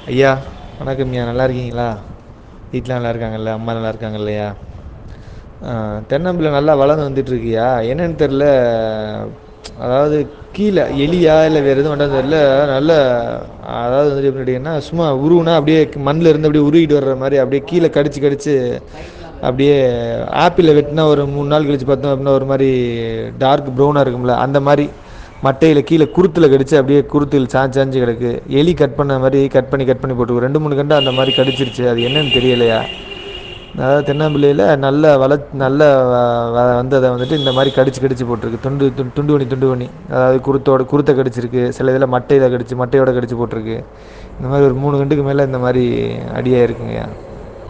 ஐயா வணக்கம்யா நல்லா இருக்கீங்களா வீட்டில் நல்லா இருக்காங்கல்ல அம்மா நல்லா இருக்காங்க இல்லையா தென்னம்பிள்ளை நல்லா வளர்ந்து வந்துட்டுருக்குயா என்னன்னு தெரில அதாவது கீழே எலியா இல்லை வேறு எதுவும் வந்தா தெரில நல்ல அதாவது வந்துட்டு எப்படி கேட்டிங்கன்னா சும்மா உருவுனா அப்படியே மண்ணில் இருந்து அப்படியே உருவிட்டு வர்ற மாதிரி அப்படியே கீழே கடிச்சு கடிச்சு அப்படியே ஆப்பிளில் வெட்டினா ஒரு மூணு நாள் கழிச்சு பார்த்தோம் அப்படின்னா ஒரு மாதிரி டார்க் ப்ரௌனாக இருக்கும்ல அந்த மாதிரி மட்டையில் கீழே குருத்தில் கடிச்சு அப்படியே குருத்தில் சாஞ்சு சாஞ்சு கிடக்கு எலி கட் பண்ண மாதிரி கட் பண்ணி கட் பண்ணி போட்டுருக்கு ரெண்டு மூணு கண்டு அந்த மாதிரி கடிச்சிருச்சு அது என்னன்னு தெரியலையா அதாவது தென்னம்பிள்ளையில் நல்ல வள நல்ல வ- வ- வந்ததை வந்துட்டு இந்த மாதிரி கடிச்சு கடிச்சு போட்டிருக்கு துண்டு துண்டு துண்டு பண்ணி துண்டு பண்ணி அதாவது குருத்தோட குருத்தை கடிச்சிருக்கு சில இதில் மட்டையில் கடிச்சு மட்டையோட கடிச்சு போட்டிருக்கு இந்த மாதிரி ஒரு மூணு கண்டுக்கு மேலே இந்த மாதிரி அடியாக இருக்குங்கய்யா